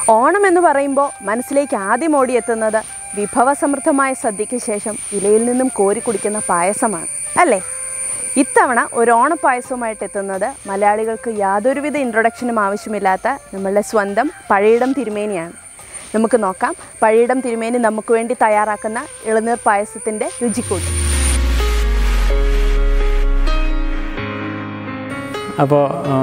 ഓണം എന്ന് പറയുമ്പോൾ മനസ്സിലേക്ക് ആദ്യം ഓടിയെത്തുന്നത് വിഭവസമൃദ്ധമായ സദ്യയ്ക്ക് ശേഷം ഇലയിൽ നിന്നും കോരി കുടിക്കുന്ന പായസമാണ് അല്ലേ ഇത്തവണ ഒരു ഓണപ്പായസവുമായിട്ട് എത്തുന്നത് മലയാളികൾക്ക് യാതൊരുവിധ ഇൻട്രൊഡക്ഷനും ആവശ്യമില്ലാത്ത നമ്മളുടെ സ്വന്തം പഴയിടം തിരുമേനിയാണ് നമുക്ക് നോക്കാം പഴയിടം തിരുമേനി നമുക്ക് വേണ്ടി തയ്യാറാക്കുന്ന ഇളനീർ പായസത്തിൻ്റെ രുചിക്കൂട്ട് അപ്പോൾ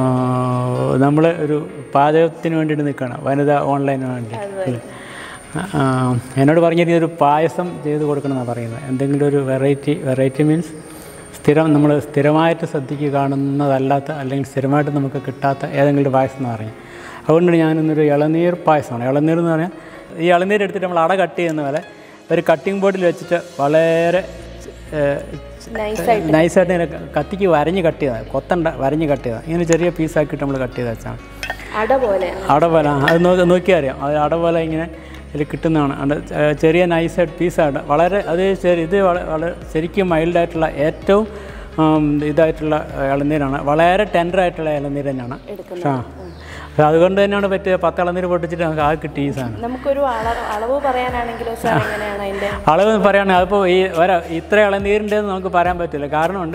നമ്മൾ ഒരു പാചകത്തിന് വേണ്ടിയിട്ട് നിൽക്കണം വനിത ഓൺലൈന് വേണ്ടി അല്ലേ? ആ, എന്നോട് പറഞ്ഞിട്ട് ഒരു പായസം ചെയ്ത് കൊടുക്കണമെന്നാണ് പറയുന്നത് എന്തെങ്കിലും ഒരു വെറൈറ്റി വെറൈറ്റി മീൻസ് സ്ഥിരം നമ്മൾ സ്ഥിരമായിട്ട് സദ്യക്ക് കാണുന്നതല്ലാത്ത അല്ലെങ്കിൽ സ്ഥിരമായിട്ട് നമുക്ക് കിട്ടാത്ത ഏതെങ്കിലും ഒരു പായസം എന്ന് പറഞ്ഞു അതുകൊണ്ട് ഞാനിന്നൊരു ഇളനീർ പായസമാണ് ഇളനീർ എന്ന് പറഞ്ഞാൽ ഈ ഇളനീർ എടുത്തിട്ട് നമ്മൾ അട കട്ട് ചെയ്യുന്ന പോലെ ഒരു കട്ടിംഗ് ബോർഡിൽ വെച്ചിട്ട് വളരെ ഏഹ്, നൈസായിട്ട് ഇങ്ങനെ കത്തിക്ക് വരഞ്ഞ് കട്ട് ചെയ്താൽ കൊത്തണ്ട വരഞ്ഞ് കട്ട് ചെയ്താൽ ഇങ്ങനെ ചെറിയ പീസാക്കിയിട്ട് നമ്മൾ കട്ട് ചെയ്ത് വെച്ചാൽ അട പോലെ അട പോലെ ആ, അത് നോക്കി നോക്കിയാൽ അറിയാം അത് അട പോലെ ഇങ്ങനെ ഇതിൽ കിട്ടുന്നതാണ് അത് ഏഹ് ചെറിയ നൈസായിട്ട് പീസായിട്ട് വളരെ അത് ശരി ഇത് വള- വളരെ ശരിക്കും മൈൽഡായിട്ടുള്ള ഏറ്റവും ഉം, ഇതായിട്ടുള്ള ഇളനീരാണ് വളരെ ടെൻഡറായിട്ടുള്ള ഇളനീർ തന്നെയാണ് ആ അപ്പോൾ അതുകൊണ്ട് തന്നെയാണ് പറ്റിയ പത്ത് ഇളനീര് പൊട്ടിച്ചിട്ട് നമുക്ക് ആ കിട്ടി ഈ സാധനം നമുക്കൊരു അളവ് പറയാനാണെങ്കിലോ സാർ എങ്ങനെയാണ് അതിൻ്റെ അളവ് പറയുകയാണെങ്കിൽ അതിപ്പോൾ ഈ ഒരാ ഇത്ര ഇളനീരിൻ്റെന്ന് നമുക്ക് പറയാൻ പറ്റില്ല കാരണമുണ്ട്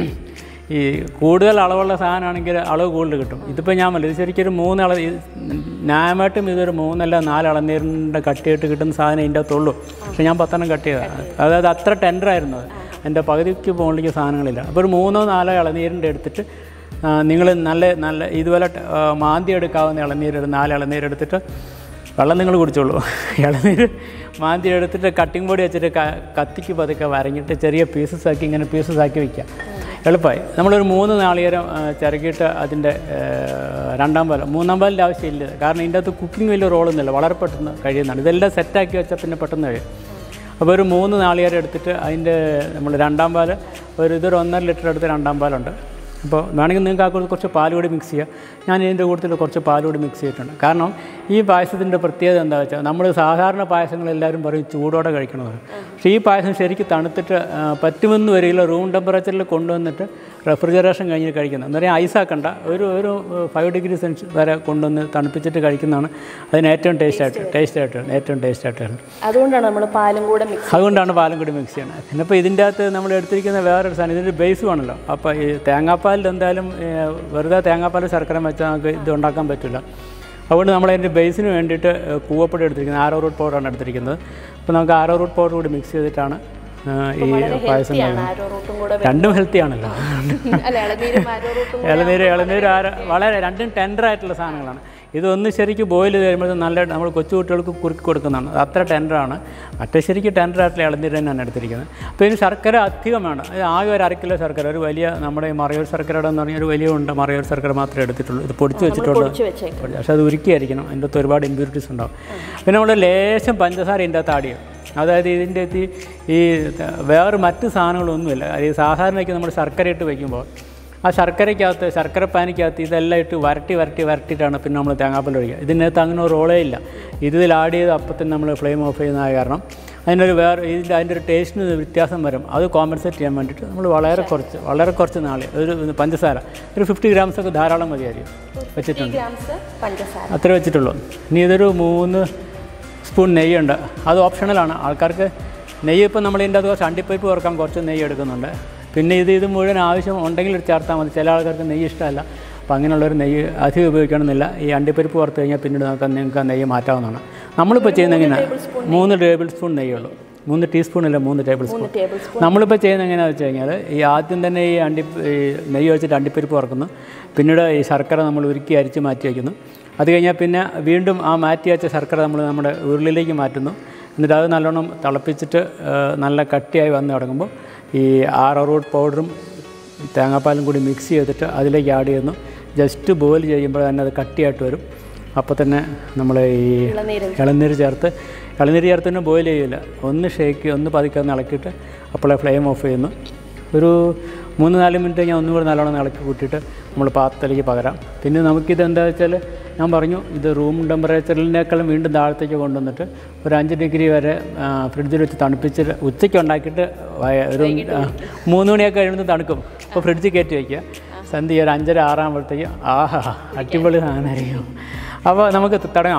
ഈ കൂടുതൽ അളവുള്ള സാധനമാണെങ്കിൽ അളവ് കൂടുതൽ കിട്ടും ഇതിപ്പോൾ ഞാൻ പറഞ്ഞു ഇത് ശരിക്കും ഒരു മൂന്ന് അളവ് ഇത് ന്യായമായിട്ടും ഇതൊരു മൂന്നല്ല നാല് ഇളനീരിൻ്റെ കട്ടിയായിട്ട് കിട്ടുന്ന സാധനം ഇതിൻ്റെ അകത്തുള്ളൂ പക്ഷേ ഞാൻ പത്തെണ്ണം കട്ട് ചെയ്തതാണ് അതായത് അത്ര ടെൻഡറായിരുന്നു അത് എൻ്റെ പകുതിക്ക് മുകളിലേക്ക് സാധനങ്ങളില്ല അപ്പോൾ ഒരു മൂന്നോ നാലോ ഇളനീരിൻ്റെ എടുത്തിട്ട് നിങ്ങൾ നല്ല നല്ല ഇതുപോലെ ട- ആ, മാന്തി എടുക്കാവുന്ന ഇളനീര് ഒരു നാല് ഇളനീര് എടുത്തിട്ട് വെള്ളം നിങ്ങൾ കുടിച്ചോളൂ ഇളനീര് മാന്തി എടുത്തിട്ട് കട്ടിംഗ് ബോർഡ് വെച്ചിട്ട് ക- കത്തിക്ക് പതുക്കെ വരഞ്ഞിട്ട് ചെറിയ പീസസ് ആക്കി ഇങ്ങനെ പീസസ് ആക്കി വയ്ക്കുക എളുപ്പമായി നമ്മളൊരു മൂന്ന് നാളികേരം ആ, ചിരകിയിട്ട് അതിൻ്റെ ആ, രണ്ടാം പാലം മൂന്നാം പാലിൻ്റെ ആവശ്യമില്ല കാരണം ഇതിൻ്റെ അകത്ത് കുക്കിംഗ് വലിയ റോളൊന്നുമില്ല വളരെ പെട്ടെന്ന് കഴിയുന്നതാണ് ഇതെല്ലാം സെറ്റാക്കി വെച്ചാൽ പിന്നെ പെട്ടെന്ന് കഴിയും അപ്പോൾ ഒരു മൂന്ന് നാളികേരം എടുത്തിട്ട് അതിൻ്റെ നമ്മൾ രണ്ടാം പാല് ഒരു ഇതൊരു ഒന്നര ലിറ്റർ എടുത്ത് രണ്ടാം പാലുണ്ട് അപ്പോൾ വേണമെങ്കിൽ നിങ്ങൾക്ക് ആ കൂടെ കുറച്ച് പാൽ കൂടി മിക്സ് ചെയ്യുക ഞാൻ ഇതിൻ്റെ കൂട്ടത്തിൽ കുറച്ച് പാൽ കൂടി മിക്സ് ചെയ്തിട്ടുണ്ട് കാരണം ഈ പായസത്തിൻ്റെ പ്രത്യേകത എന്താ വെച്ചാൽ നമ്മൾ സാധാരണ പായസങ്ങൾ എല്ലാവരും പറയും ചൂടോടെ കഴിക്കണമെന്ന് പക്ഷേ ഈ പായസം ശരിക്കും തണുത്തിട്ട് ആ, പറ്റുമെന്ന് വരികയില്ല റൂം ടെമ്പറേച്ചറിൽ കൊണ്ടുവന്നിട്ട് റെഫ്രിജറേഷൻ കഴിഞ്ഞ് കഴിക്കുന്നത് എന്ന് പറഞ്ഞാൽ ഐസാക്കണ്ട ഒരു ഒരു ഫൈവ് ഡിഗ്രി സെൻസ് വരെ കൊണ്ടുവന്ന് തണുപ്പിച്ചിട്ട് കഴിക്കുന്നതാണ് അതിന് ഏറ്റവും ടേസ്റ്റ് ആയിട്ട് ടേസ്റ്റ് ആയിട്ട് ഏറ്റവും ടേസ്റ്റ് ആയിട്ട് അതുകൊണ്ടാണ് നമ്മൾ പാലും കൂടെ മിക്സ് അതുകൊണ്ടാണ് പാലും കൂടി മിക്സ് ചെയ്യണത് പിന്നെ ഇപ്പോൾ ഇതിൻ്റെ അകത്ത് നമ്മൾ എടുത്തിരിക്കുന്ന വേറൊരു സാധനം ഇതിൻ്റെ ബേസ് വേണമല്ലോ അപ്പോൾ ഈ തേങ്ങാപ്പാലിൽ എന്തായാലും ഏ, വെറുതെ തേങ്ങാപ്പാൽ ശർക്കര വെച്ചാൽ നമുക്ക് ഇത് ഉണ്ടാക്കാൻ പറ്റില്ല അതുകൊണ്ട് നമ്മൾ അതിൻ്റെ ബേസിന് വേണ്ടിയിട്ട് ഏ, കൂവപ്പൊടി എടുത്തിരിക്കുന്നത് ആരോ റൂട്ട് പൗഡറാണ് എടുത്തിരിക്കുന്നത് അപ്പോൾ നമുക്ക് ആരോ റൂട്ട് പൗഡർ കൂടി മിക്സ് ചെയ്തിട്ടാണ് ഏ, ഈ പായസം ഉണ്ടാക്കുന്നത്. ആരോ റൂട്ടും കൂടെ രണ്ടും ഹെൽത്തി ആണല്ലോ അല്ല ഇളനീരും ആരോ റൂട്ടും ഇളനീര് ഇളനീര് ആര വളരെ രണ്ടും ടെൻഡർ ആയിട്ടുള്ള സാധനങ്ങളാണ് ഇതൊന്ന് ശരിക്കും ബോയിൽ ചെയ്ത് കഴിയുമ്പോൾ നല്ല നമ്മൾ കൊച്ചു കുട്ടികൾക്ക് കുറുക്കി കൊടുക്കുന്നതാണ് അത് അത്ര ടെൻഡറാണ് മറ്റേ ശരിക്കും ടെൻഡർ ആയിട്ടുള്ള ഇളനീര് തന്നെയാണ് എടുത്തിരിക്കുന്നത് അപ്പോൾ ഇതിന് ശർക്കര അധികം വേണം അത് ആകെ ഒരു അര കിലോ ശർക്കര ഒരു വലിയ നമ്മുടെ ഈ മറയൂർ ശർക്കരയുടെ എന്ന് പറഞ്ഞാൽ ഒരു വലിയ ഉണ്ട് മറയൂർ ശർക്കര മാത്രമേ എടുത്തിട്ടുള്ളൂ ഇത് പൊടിച്ച് വെച്ചിട്ടുള്ളൂ പൊടിച്ച് വെച്ചേക്കും പക്ഷേ അത് ഉരുക്കിയായിരിക്കണം അതിൻ്റെ അകത്ത് ഒരുപാട് ഇമ്പ്യൂരിറ്റീസ് ഉണ്ടാവും പിന്നെ നമ്മൾ ലേശം പഞ്ചസാര ഇതിൻ്റെ അകത്ത് ആഡ് ചെയ്യും അതായത് ഇതിൻ്റെ അകത്ത് ഈ വേറെ മറ്റ് സാധനങ്ങളൊന്നുമില്ല ഈ സാധാരണയ്ക്ക് നമ്മൾ ശർക്കര ഇട്ട് വയ്ക്കുമ്പോൾ ആ ശർക്കരയ്ക്കകത്ത് ശർക്കര പാനിക്കകത്ത് ഇതെല്ലാം ഇട്ട് വരട്ടി വരട്ടി വരട്ടിയിട്ടാണ് പിന്നെ നമ്മൾ തേങ്ങാപ്പാൽ ഒഴിക്കുക ഇതിനകത്ത് അങ്ങനെ ഒരു റോളേ ഇല്ല ഇതിൽ ആഡ് ചെയ്ത് അപ്പം തന്നെ നമ്മൾ ഫ്ലെയിം ഓഫ് ചെയ്യുന്നതായ കാരണം അതിനൊരു വേറെ ഇതിൻ്റെ അതിൻ്റെ ഒരു ടേസ്റ്റിന് ഒരു വ്യത്യാസം വരും അത് കോമ്പൻസേറ്റ് ചെയ്യാൻ വേണ്ടിയിട്ട് നമ്മൾ വളരെ കുറച്ച് വളരെ കുറച്ച് നാളെ ഒരു പഞ്ചസാര ഒരു ഫിഫ്റ്റി ഗ്രാംസ് ഒക്കെ ധാരാളം മതിയായിരിക്കും വെച്ചിട്ടുണ്ട് ഗ്രാംസ് പഞ്ചസാര അത്ര വെച്ചിട്ടുള്ളൂ ഇനി ഇതൊരു മൂന്ന് സ്പൂൺ നെയ്യുണ്ട് അത് ഓപ്ഷണലാണ് ആൾക്കാർക്ക് നെയ്യ് ഇപ്പം നമ്മൾ ഇതിൻ്റെ അത് കുറച്ച് അണ്ടിപ്പരിപ്പ് ചേർക്കാൻ കുറച്ച് നെയ്യ് എടുക്കുന്നുണ്ട് പിന്നെ ഇത് ഇത് മുഴുവൻ ആവശ്യം ഉണ്ടെങ്കിൽ ചേർത്താൽ മതി ചില ആൾക്കാർക്ക് നെയ്യ് ഇഷ്ടമല്ല അപ്പോൾ അങ്ങനെയുള്ളൊരു നെയ്യ് അധികം ഉപയോഗിക്കണമെന്നില്ല ഈ അണ്ടിപ്പരിപ്പ് പുറത്ത് കഴിഞ്ഞാൽ പിന്നീട് നമുക്ക് നിങ്ങൾക്ക് ആ നെയ്യ് മാറ്റാവുന്നതാണ് നമ്മളിപ്പോൾ ചെയ്യുന്നത് എങ്ങനെയാണ് മൂന്ന് ടേബിൾ സ്പൂൺ നെയ്യുള്ളൂ മൂന്ന് ടീസ്പൂൺ അല്ല മൂന്ന് ടേബിൾ സ്പൂൺ ടേബിൾ സ്പൂൺ നമ്മളിപ്പോൾ ചെയ്യുന്നത് എങ്ങനെയാണെന്ന് വെച്ച് കഴിഞ്ഞാൽ ഈ ആദ്യം തന്നെ ഈ അണ്ടി ഈ നെയ്യ് വെച്ചിട്ട് അണ്ടിപ്പരിപ്പ് വറക്കുന്നു പിന്നീട് ഈ ശർക്കര നമ്മൾ ഉരുക്കി അരിച്ച് മാറ്റി വയ്ക്കുന്നു അത് കഴിഞ്ഞാൽ പിന്നെ വീണ്ടും ആ മാറ്റി വെച്ച ശർക്കര നമ്മൾ നമ്മുടെ ഉരുളിലേക്ക് മാറ്റുന്നു എന്നിട്ട് അത് നല്ലോണം തിളപ്പിച്ചിട്ട് ആ, നല്ല കട്ടിയായി വന്ന് തുടങ്ങുമ്പോൾ ഈ ആറോറൂട്ട് പൗഡറും തേങ്ങാപ്പാലും കൂടി മിക്സ് ചെയ്തിട്ട് അതിലേക്ക് ആഡ് ചെയ്യുന്നു ജസ്റ്റ് ബോയിൽ ചെയ്യുമ്പോൾ തന്നെ അത് കട്ടിയായിട്ട് വരും അപ്പോൾ തന്നെ നമ്മൾ ഈ ഇളനീര് ഇളനീര് ചേർത്ത് ഇളനീര് ചേർത്ത് തന്നെ ബോയിൽ ചെയ്യില്ല ഒന്ന് ഷേക്ക് ഒന്ന് പതുക്കെ ഒന്ന് ഇളക്കിയിട്ട് അപ്പോളെ ഫ്ലെയിം ഓഫ് ചെയ്യുന്നു ഒരു മൂന്ന് നാല് മിനിറ്റ് കഴിഞ്ഞാൽ ഒന്നും കൂടെ നല്ലോണം ഇളക്കി കൂട്ടിയിട്ട് നമ്മൾ പാത്രത്തിലേക്ക് പകരാം പിന്നെ നമുക്കിത് എന്താ വെച്ചാൽ ഞാൻ പറഞ്ഞു ഇത് റൂം ടെമ്പറേച്ചറിനേക്കാളും വീണ്ടും താഴത്തേക്ക് കൊണ്ടുവന്നിട്ട് ഒരു അഞ്ച് ഡിഗ്രി വരെ ആ, ഫ്രിഡ്ജിൽ വെച്ച് തണുപ്പിച്ചിട്ട് ഉച്ചയ്ക്ക് ഉണ്ടാക്കിയിട്ട് വയ- ഒരു ആ, മൂന്ന് മണിയൊക്കെ കഴിയുമ്പോൾ തണുക്കും അപ്പോൾ ഫ്രിഡ്ജിൽ കയറ്റി വയ്ക്കുക സന്ധ്യ ഒരു അഞ്ചര ആറാകുമ്പോഴത്തേക്ക് ആഹാ അടിപൊളി സാധനമായിരിക്കും അപ്പോൾ നമുക്ക് തുടങ്ങാം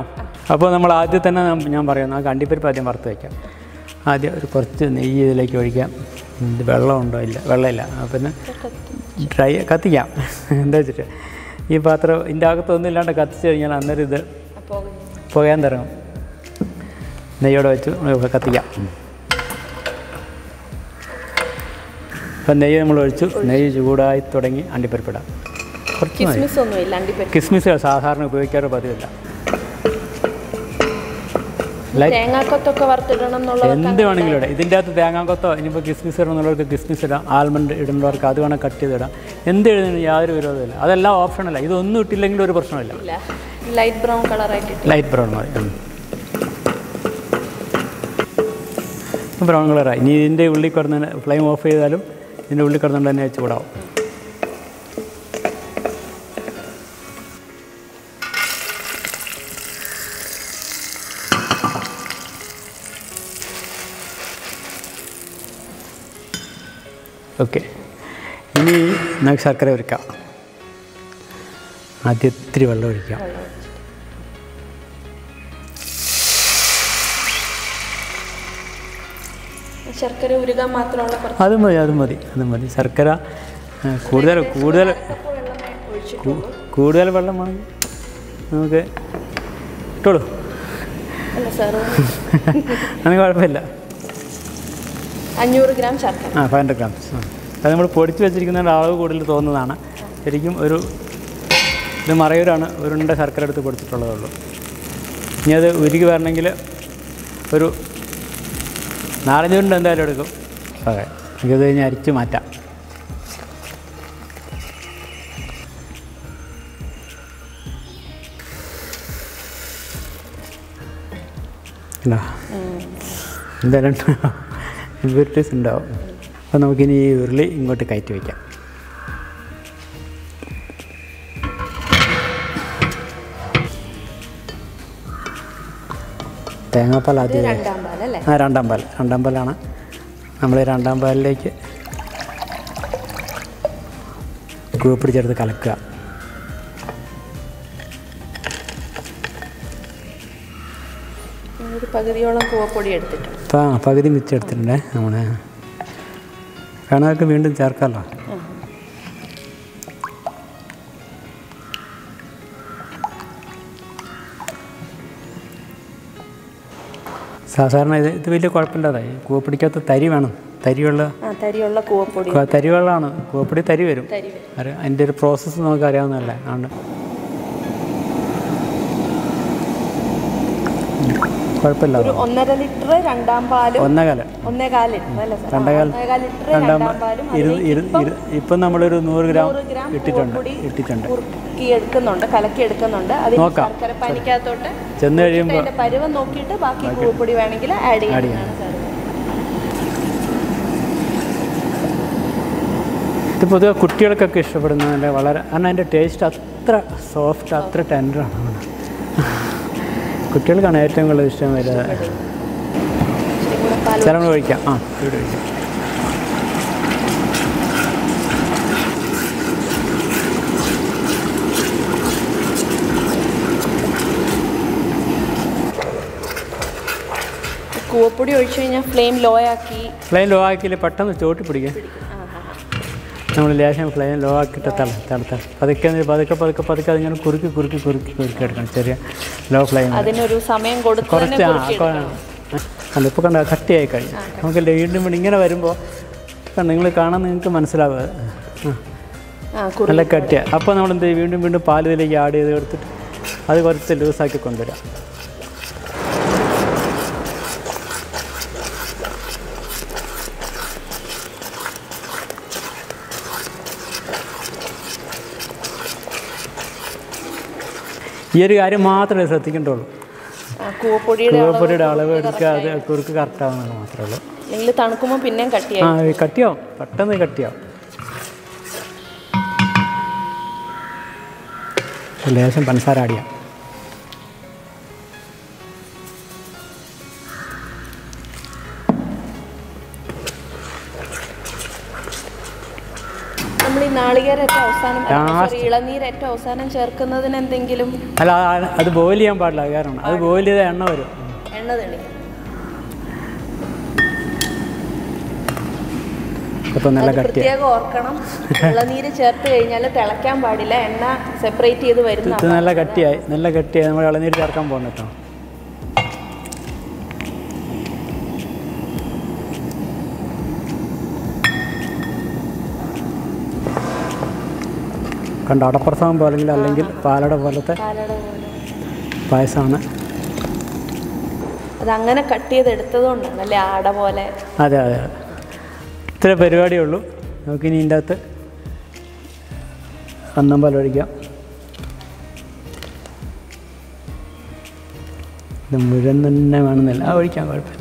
അപ്പോൾ നമ്മൾ ആദ്യം തന്നെ നം- ഞാൻ പറയുന്നു ആ കണ്ടിപ്പരിപ്പ് ആദ്യം വറുത്ത് വയ്ക്കാം ആദ്യം ഒരു കുറച്ച് നെയ്യ് ഇതിലേക്ക് ഒഴിക്കാം ഇത് വെള്ളമുണ്ടോ ഇല്ല വെള്ളമില്ല ആ, പിന്നെ ഡ്രൈ കത്തിക്കാം എന്താ വെച്ചിട്ട് ഈ പാത്രം ഇതിൻ്റെ അകത്തൊന്നും ഇല്ലാണ്ട് കത്തിച്ച് കഴിഞ്ഞാൽ അന്നേരം ഇത് പുകയാൻ തുടങ്ങും നെയ്യോടെ വെച്ച് നമുക്ക് കത്തിക്കാം അപ്പം നെയ്യ് നമ്മൾ ഒഴിച്ചു നെയ്യ് ചൂടായി തുടങ്ങി അണ്ടിപ്പരിപ്പിടാം കുറച്ച് മതി കിസ്മിസ് ഒന്നും ഇല്ല അണ്ടിപ്പരിപ്പ് കിസ്മിസ് സാധാരണ ഉപയോഗിക്കാറ് പതിവില്ല ലൈറ്റ് തേങ്ങാക്കൊത്തൊക്കെ വറുത്തിടണം എന്നുള്ളത് എന്ത് വേണമെങ്കിലും ഇടാം ഇതിൻ്റെ അകത്ത് തേങ്ങാക്കൊത്തോ ഇനിയിപ്പോൾ കിസ്മിസ് ഇടുന്നുള്ളവർക്ക് കിസ്മിസ് ഇടാം ആൽമണ്ട് ഇടുന്നവർക്ക് അത് വേണം കട്ട് ചെയ്തിടാം എന്ത് ഇടുന്നതിന് യാതൊരു വിരോധമില്ല അതെല്ലാം ഓപ്ഷനല്ല ഇതൊന്നും ഇട്ടില്ലെങ്കിൽ ഒരു പ്രശ്നമില്ല ഇല്ല ലൈറ്റ് ബ്രൗൺ കളറായിട്ട് ലൈറ്റ് ബ്രൗൺ മതി ബ്രൗൺ കളറായി ഇനി ഇതിൻ്റെ ഉള്ളിൽ കിടന്ന് ഫ്ലെയിം ഓഫ് ചെയ്താലും ഇതിൻ്റെ ഉള്ളിൽ കിടന്നുകൊണ്ട് തന്നെ ചൂടാവും ഓക്കെ ഇനി നമുക്ക് ശർക്കര ഒരുക്കാം ആദ്യം ഇത്തിരി വെള്ളം ഒഴിക്കാം ശർക്കര ഉരുകാൻ മാത്രമുള്ള കുറച്ച് അത് മതി അത് മതി അത് മതി ശർക്കര ആ, കൂടുതൽ കൂടുതൽ വെള്ളമേ ഒഴിച്ചു കൂ- കൂടുതൽ വെള്ളം വേണമെങ്കിൽ നമുക്ക് ഇട്ടോളൂ അല്ല സാർ അതിന് കുഴപ്പമില്ല അഞ്ഞൂറ് ഗ്രാം ശർക്കര ആ ഫൈവ് ഹൺഡ്രഡ് ഗ്രാംസ് ആ അത് നമ്മൾ പൊടിച്ച് വെച്ചിരിക്കുന്നതിൻ്റെ അളവ് കൂടുതൽ തോന്നുന്നതാണ് ശരിക്കും ഒരു ഇത് മറയൂരാണ് ഒരുണ്ട ശർക്കര എടുത്ത് കൊടുത്തിട്ടുള്ളതേ ഉള്ളൂ ഇനി അത് ഉരുകി വരണമെങ്കിൽ ഒരു നാലഞ്ച് മിനിറ്റ് എന്തായാലും എടുക്കും അതെ എനിക്കത് കഴിഞ്ഞ് അരിച്ച് മാറ്റാം ഇല്ല എന്തായാലും ഇൻവെർട്ടീസ് ഉണ്ടാവും അപ്പോൾ നമുക്കിനി ഈ ഉരുളി ഇങ്ങോട്ട് കയറ്റി വയ്ക്കാം തേങ്ങാപ്പാൽ ആദ്യം രണ്ടാം പാൽ അല്ലേ ആ രണ്ടാം പാൽ രണ്ടാം പാലാണ് നമ്മൾ ഈ രണ്ടാം പാലിലേക്ക് കൂപ്പിടി ചേർത്ത് കലക്കുക ഒരു പകുതിയോളം കൂവപ്പൊടി എടുത്തിട്ടുണ്ട് അപ്പോൾ ആ പകുതി മിച്ചെടുത്തിട്ടുണ്ടേ നമ്മൾ വേണമെങ്കിൽ വീണ്ടും ചേർക്കാമല്ലോ സാധാരണ ഇത് ഇത് വലിയ കുഴപ്പമില്ലാതായി കൂവപ്പിടിക്കകത്ത് തരി വേണം തരിയുള്ള ആ തരിയുള്ള കൂവപ്പൊടി തരി വെള്ളമാണ് കൂവപ്പിടി തരി വരും തരി വരും. അറിയാം അതിൻ്റെ ഒരു പ്രോസസ്സ് നമുക്ക് അറിയാവുന്നതല്ലേ അതുകൊണ്ട് കുഴപ്പമില്ല ഒരു ഒന്നര ലിറ്റർ രണ്ടാം പാലും ഒന്നേകാലം ഒന്നേകാൽ ലിറ്റർ അല്ലേ സാർ രണ്ടേകാൽ ഒന്നേകാൽ ലിറ്റർ രണ്ടാം രണ്ടാം പാലും ഇരു അതിലേക്ക് ഇരു ഇപ്പം ഇരു ഇപ്പം നമ്മളൊരു നൂറ് ഗ്രാം നൂറ് ഗ്രാം ഇട്ടിട്ടുണ്ട് കൂവപ്പൊടി ഇട്ടിട്ടുണ്ട് കുറുക്കി എടുക്കുന്നുണ്ട് കലക്കി എടുക്കുന്നുണ്ട് അതിന് നോക്കാം. ശർക്കര പാനിക്കകത്തോട്ട് ചെന്ന് കഴിയുമ്പോൾ അതിന്റെ പരുവം നോക്കിയിട്ട് ബാക്കി കൂവപ്പൊടി വേണമെങ്കിൽ ആഡ് ചെയ്യാവുന്നതാണ് സാർ ഇത് പൊതുവെ കുട്ടികൾക്കൊക്കെ ഇഷ്ടപ്പെടുന്നതിൻ്റെ വളരെ കാരണം അതിൻ്റെ ടേസ്റ്റ് അത്ര സോഫ്റ്റ് അത്ര ടെൻഡറാണ് കുട്ടികൾക്കാണ് ഏറ്റവും കൂടുതൽ ഇഷ്ടം വരുന്നത് ഇച്ചിരി കൂടെ പാൽ ചിലപ്പോൾ കഴിക്കാം ആ ഇവിടെ കഴിക്കാം കൂവപ്പൊടി ഒഴിച്ചു കഴിഞ്ഞാൽ ഫ്ലെയിം ലോ ആക്കി ഫ്ലെയിം ലോ ആക്കിയില്ല പെട്ടെന്ന് ചോട്ടി പിടിക്കാം നമ്മൾ ലേശം ഫ്ലെയിം ലോ ആക്കിയിട്ട് തള തളത്ത പതുക്കെ ഒന്ന് പതുക്കെ പതുക്കെ പതുക്കെ അതിങ്ങനെ കുറുക്കി കുറുക്കി കുറുക്കി കുറുക്കി എടുക്കണം ചെറിയ ലോ ഫ്ലെയിം അതിനൊരു സമയം കൊടുത്ത് തന്നെ കുറച്ച് ആ കുറുക്കി കൊ- എടുക്കണം. അല്ല ഇപ്പോൾ കണ്ട കട്ടിയായി കഴിഞ്ഞു നമുക്ക് വീണ്ടും വീണ്ടും ഇങ്ങനെ വരുമ്പോൾ നിങ്ങൾ കാണാൻ നിങ്ങൾക്ക് മനസ്സിലാവുക ആ, ആ കുറു നല്ല കട്ടിയാണ് അപ്പോൾ നമ്മൾ എന്ത് ചെയ്യും വീണ്ടും വീണ്ടും പാൽ ഇതിലേക്ക് ആഡ് ചെയ്ത് എടുത്തിട്ട് അത് കുറച്ച് ലൂസാക്കി കൊണ്ടുവരാം ഈ ഒരു കാര്യം മാത്രമേ ശ്രദ്ധിക്കേണ്ടുള്ളൂ ആ, കൂവപ്പൊടിയുടെ അളവ് ചുവപ്പൊടിയുടെ അളവ് എടുക്കുക അത് കുറുക്ക് കറക്റ്റ് ആവുന്നത് മാത്രമേ ഉള്ളൂ അല്ലെങ്കിൽ തണുക്കുമ്പോൾ പിന്നെയും ആ കട്ടിയായി ഈ കട്ടിയാവും പെട്ടെന്ന് കട്ടിയാവും ലേശം പഞ്ചസാര ആഡ് ചെയ്യാം നമ്മൾ ഈ നാളികേരം ഏറ്റവും അവസാനം അല്ല, Last. sorry, ഇളനീര് ഏറ്റവും അവസാനം ചേർക്കുന്നതിന് എന്തെങ്കിലും അല്ല ആ- അത് ബോയിൽ ചെയ്യാൻ പാടില്ല അത് കാരണം അത് ബോയിൽ ചെയ്ത എണ്ണ വരും എണ്ണ തെളിക്കും അപ്പോൾ നല്ല അത് കട്ടിയാണ് പ്രത്യേകം ഓർക്കണം ഇളനീര് ചേർത്ത് കഴിഞ്ഞാൽ തിളയ്ക്കാൻ പാടില്ല എണ്ണ സെപ്പറേറ്റ് ചെയ്ത് വരുന്ന ഇത് നല്ല കട്ടിയായി നല്ല കട്ടിയായി നമ്മൾ ഇളനീര് ചേർക്കാൻ പോകണം കേട്ടോ കണ്ട അടപ്രസവം പോലെ അല്ലെങ്കിൽ പാലട പോലത്തെ പാലട പോലെ പായസമാണ് അത് അങ്ങനെ കട്ട് ചെയ്ത് എടുത്തതുകൊണ്ടാണ് അല്ലേ ആട പോലെ അതെ അതെ അതെ ഇത്ര പരിപാടിയേ ഉള്ളൂ നമുക്കിനി ഇതിൻ്റെ അകത്ത് അന്നമ്പാൽ ഒഴിക്കാം ഇത് മുഴുവൻ തന്നെ വേണമെന്നില്ല ആ ഒഴിക്കാം കുഴപ്പമില്ല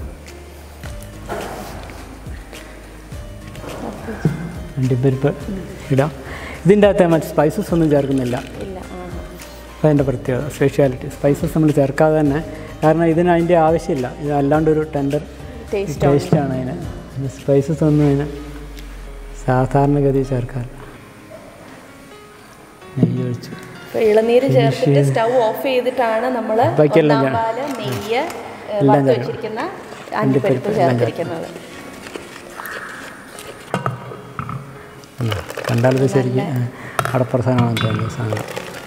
അണ്ടിപ്പരിപ്പ് ഇടാം ഇതിൻ്റെ അകത്ത് മറ്റ് സ്പൈസസ് ഒന്നും ചേർക്കുന്നില്ല ഇല്ല ആ അതിൻ്റെ പ്രത്യേകത സ്പെഷ്യാലിറ്റി സ്പൈസസ് നമ്മൾ ചേർക്കാതെ തന്നെ കാരണം ഇതിന് അതിൻ്റെ ആവശ്യമില്ല ഇത് അല്ലാണ്ടൊരു ടെൻഡർ ടേസ്റ്റ് ടേസ്റ്റാണ് അതിന് സ്പൈസസ് ഒന്നും അതിന് സാധാരണഗതി ചേർക്കാറില്ല നെയ്യ് ഒഴിച്ചു ഇപ്പൊ ഇളനീര് ചേർത്തിട്ട് സ്റ്റൗ ഓഫ് ചെയ്തിട്ടാണ് നമ്മൾ ബാക്കിയെല്ലാം ഒന്നാം ഞാൻ- പാല് നെയ്യ് ഏ, എല്ലാം വറുത്ത് ചേർക്കണം. വെച്ചിരിക്കുന്ന അണ്ടിപ്പരിപ്പ് എല്ലാം ചേർത്തിരിക്കുന്നത് കണ്ടാലത് ശരിക്കും ആ, അടപ്രധാനമാണെന്ന് തോന്നുന്നു സാധനം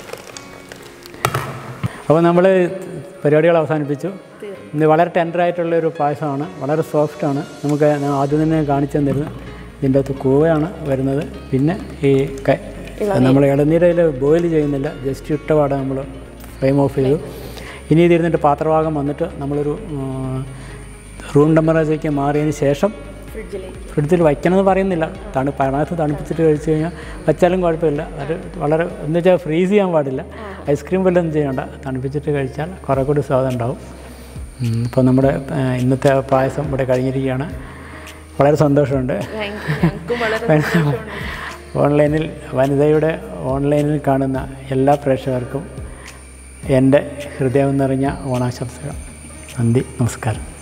അപ്പോൾ നമ്മൾ പരിപാടികൾ അവസാനിപ്പിച്ചു ഇത് വളരെ ടെൻഡറായിട്ടുള്ള ഒരു പായസമാണ് വളരെ സോഫ്റ്റാണ് നമുക്ക് ഞാൻ ആദ്യം തന്നെ കാണിച്ചു തന്നിരുന്നു ഇതിൻ്റെ അകത്ത് കൂവയാണ് വരുന്നത് പിന്നെ ഈ ക- നമ്മൾ ഇളനീരയിൽ ബോയിൽ ചെയ്യുന്നില്ല ജസ്റ്റ് ഇട്ടപാടെ നമ്മൾ ഫ്ലെയിം ഓഫ് ചെയ്തു ഇനി ഇതിരുന്നിട്ട് പാത്രഭാഗം വന്നിട്ട് നമ്മളൊരു റൂം ടെമ്പറേച്ചർക്ക് മാറിയതിന് ശേഷം ഫ്രിഡ്ജിലേക്ക് ഫ്രിഡ്ജിൽ വയ്ക്കണമെന്ന് പറയുന്നില്ല തണു പഴത്ത് തണുപ്പിച്ചിട്ട് കഴിച്ച് കഴിഞ്ഞാൽ വച്ചാലും കുഴപ്പമില്ല അത് വളരെ എന്ന് വെച്ചാൽ ഫ്രീസ് ചെയ്യാൻ പാടില്ല ഐസ്ക്രീം വല്ലതും ചെയ്യണ്ട തണുപ്പിച്ചിട്ട് കഴിച്ചാൽ കുറേ കൂടി സ്വാദം ഉണ്ടാവും ഇപ്പോൾ നമ്മുടെ ആ, ഇന്നത്തെ പായസം ഇവിടെ കഴിഞ്ഞിരിക്കുകയാണ് വളരെ സന്തോഷമുണ്ട് ഞങ്ങൾക്കും വളരെ സന്തോഷമുണ്ട്. ഓൺലൈനിൽ വനിതയുടെ ഓൺലൈനിൽ കാണുന്ന എല്ലാ പ്രേക്ഷകർക്കും എൻ്റെ ഹൃദയം നിറഞ്ഞ ഓണാശംസകൾ നന്ദി നമസ്കാരം